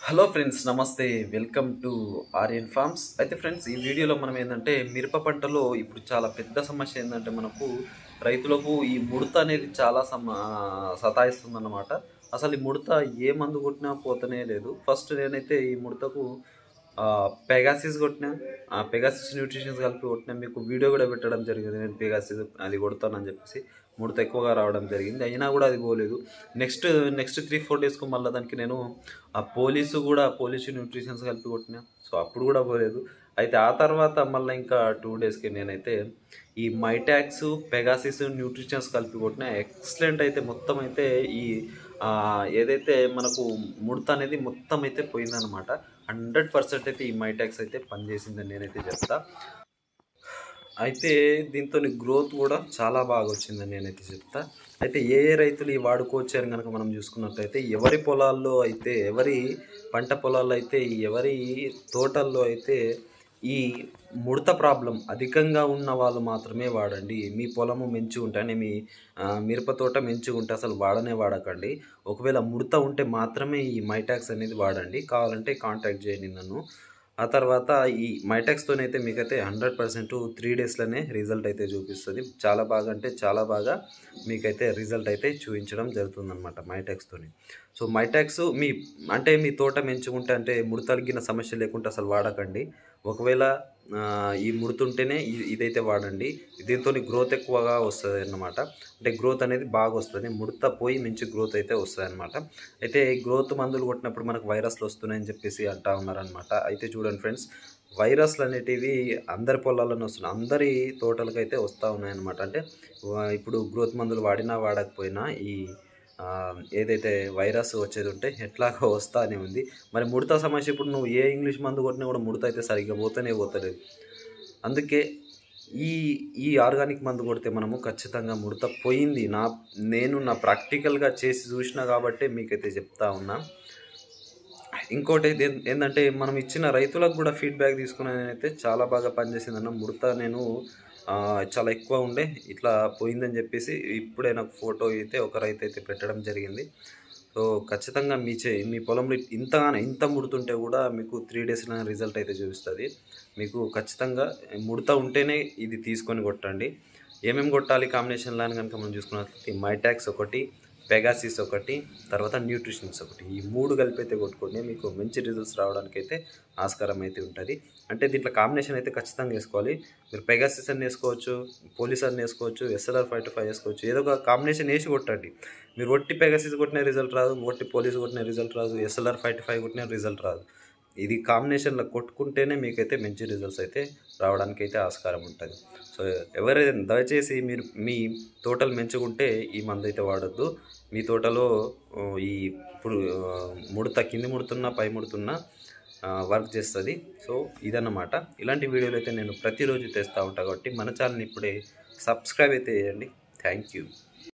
hello friends నమస్తే welcome to Aryan farms అయితే friends ఈ వీడియోలో మనం ఏంటంటే మిరప పంటలో ఇప్పుడు చాలా పెద్ద సమస్య ఏంటంటే మనకు రైతులకు ఈ ముడత అనేది చాలా సమ సతాయిస్తుంది అన్నమాట అసలు ఈ ముడత ఏ మందు కొట్టినా పోతనే లేదు ఫస్ట్ నేనైతే ఈ ముడతకు పెగాసిస్ కొట్టినా ఆ పెగాసిస్ న్యూట్రిషన్స్ కలిపి కొట్టినా మీకు వీడియో కూడా పెట్టడం జరిగింది నేను పెగాసిస్ అది కొడతానని చెప్పేసి ముడత ఎక్కువగా రావడం జరిగింది అయినా కూడా అది పోలేదు నెక్స్ట్ నెక్స్ట్ త్రీ ఫోర్ డేస్కు మళ్ళీ దానికి నేను ఆ పోలీసు కూడా పోలీసు న్యూట్రిషన్స్ కలిపి కొట్టినా సో అప్పుడు కూడా పోలేదు అయితే ఆ తర్వాత మళ్ళీ ఇంకా టూ డేస్కి నేనైతే ఈ మైటాక్స్ పెగాసిస్ న్యూట్రిషన్స్ కలిపి కొట్టిన ఎక్సలెంట్ అయితే మొత్తం అయితే ఈ ఆ, ఏదైతే మనకు ముడత అనేది మొత్తం అయితే పోయిందనమాట హండ్రెడ్ పర్సెంట్ అయితే ఈ మైటాక్స్ అయితే పనిచేసిందని నేనైతే చెప్తా అయితే దీంతో గ్రోత్ కూడా చాలా బాగా వచ్చిందని నేనైతే చెప్తా అయితే ఏ ఏ రైతులు ఈ వాడుకోవచ్చు అని కనుక మనం చూసుకున్నట్లయితే ఎవరి పొలాల్లో అయితే ఎవరి పంట పొలాల్లో అయితే ఎవరి తోటల్లో అయితే ఈ ముడత ప్రాబ్లం అధికంగా ఉన్న వాళ్ళు మాత్రమే వాడండి మీ పొలము మంచి ఉంటే అంటే మీ ఆ, మిరప తోట మంచిగా ఉంటే అసలు వాడనే వాడకండి ఒకవేళ ముడత ఉంటే మాత్రమే ఈ మైటాక్స్ అనేది వాడండి కావాలంటే కాంటాక్ట్ చేయండి నన్ను ఆ తర్వాత ఈ మైటాక్స్తోనైతే మీకైతే హండ్రెడ్ పర్సెంట్ త్రీ డేస్లోనే రిజల్ట్ అయితే చూపిస్తుంది చాలా బాగా అంటే చాలా బాగా మీకైతే రిజల్ట్ అయితే చూపించడం జరుగుతుందన్నమాట మైటాక్స్తోని సో మైటాక్స్ మీ అంటే మీ తోట మంచిగుంటే అంటే ముడతలిగిన సమస్య లేకుంటే అసలు వాడకండి ఒకవేళ ఆ, ఈ ముడుతుంటేనే ఇ- ఇదైతే వాడండి దీంతో గ్రోత్ ఎక్కువగా వస్తుంది అన్నమాట అంటే గ్రోత్ అనేది బాగా వస్తుంది ముడత పోయి మంచి గ్రోత్ అయితే వస్తుంది అనమాట అయితే ఈ గ్రోత్ మందులు కొట్టినప్పుడు మనకు వైరస్లు వస్తున్నాయని చెప్పేసి అంటా ఉన్నారనమాట అయితే చూడండి ఫ్రెండ్స్ వైరస్లు అనేటివి అందరి పొలాల్లోనే వస్తున్నాయి అందరి తోటలకు అయితే వస్తూ ఉన్నాయన్నమాట అంటే వా- ఇప్పుడు గ్రోత్ మందులు వాడినా వాడకపోయినా ఈ ఆ, ఏదైతే వైరస్ వచ్చేది ఉంటే ఎట్లాగో వస్తానే ఉంది మరి ముడత సమస్య ఇప్పుడు నువ్వు ఏ ఇంగ్లీష్ మందు కొట్టినా కూడా ముడత అయితే సరిగ్గా పోతేనే పోతలేదు అందుకే ఈ ఈ ఆర్గానిక్ మందు కొడితే మనము ఖచ్చితంగా ముడత పోయింది నా నేను నా ప్రాక్టికల్గా చేసి చూసిన కాబట్టి మీకైతే చెప్తా ఉన్నా ఇంకోటి అయితే ఏం- ఏంటంటే మనం ఇచ్చిన రైతులకు కూడా ఫీడ్బ్యాక్ తీసుకున్నానైతే చాలా బాగా పనిచేసిందన్న ముడత నేను ఆ, చాలా ఎక్కువ ఉండే ఇట్లా పోయిందని చెప్పేసి ఇప్పుడే నాకు ఫోటో అయితే ఒక రైతు అయితే పెట్టడం జరిగింది సో ఖచ్చితంగా మీ చే మీ పొలంలో ఇంతగానే ఇంత ముడుతుంటే కూడా మీకు త్రీ డేస్లో రిజల్ట్ అయితే చూపిస్తుంది మీకు ఖచ్చితంగా ముడత ఉంటేనే ఇది తీసుకొని కొట్టండి ఏమేమి కొట్టాలి కాంబినేషన్లో అని కనుక మనం చూసుకున్నట్లయితే మైటాక్స్ ఒకటి పెగాసిస్ ఒకటి తర్వాత న్యూట్రిషన్స్ ఒకటి ఈ మూడు కలిపి అయితే కొట్టుకొని మీకు మంచి రిజల్ట్స్ రావడానికి అయితే ఆస్కారం అయితే ఉంటుంది అంటే దీంట్లో కాంబినేషన్ అయితే ఖచ్చితంగా వేసుకోవాలి మీరు పెగాసిస్ అని వేసుకోవచ్చు పోలీస్ అని వేసుకోవచ్చు ఎస్ఎల్ఆర్ ఫైవ్ టు ఫైవ్ వేసుకోవచ్చు ఏదో ఒక కాంబినేషన్ వేసి కొట్టండి మీరు ఒట్టి పెగాసిస్ కొట్టిన రిజల్ట్ రాదు ఒట్టి పోలీస్ కొట్టిన రిజల్ట్ రాదు ఎస్ఎల్ఆర్ ఫైవ్ టు ఫైవ్ కొట్టిన రిజల్ట్ రాదు ఇది కాంబినేషన్లో కొట్టుకుంటేనే మీకైతే మంచి రిజల్ట్స్ అయితే రావడానికి అయితే ఆస్కారం ఉంటుంది సో ఎవరైనా దయచేసి మీరు మీ తోటలు మంచిగుంటే ఈ మందు అయితే వాడొద్దు మీ తోటలో ఆ, ఈ ఇప్పుడు ఆ, ముడత కింది ముడుతున్నా పై ముడుతున్నా వర్క్ చేస్తుంది సో ఇదన్నమాట ఇలాంటి వీడియోలు అయితే నేను ప్రతిరోజు తెస్తూ ఉంటాను కాబట్టి మన ఛానల్ ఇప్పుడే సబ్స్క్రైబ్ అయితే చేయండి థ్యాంక్ యూ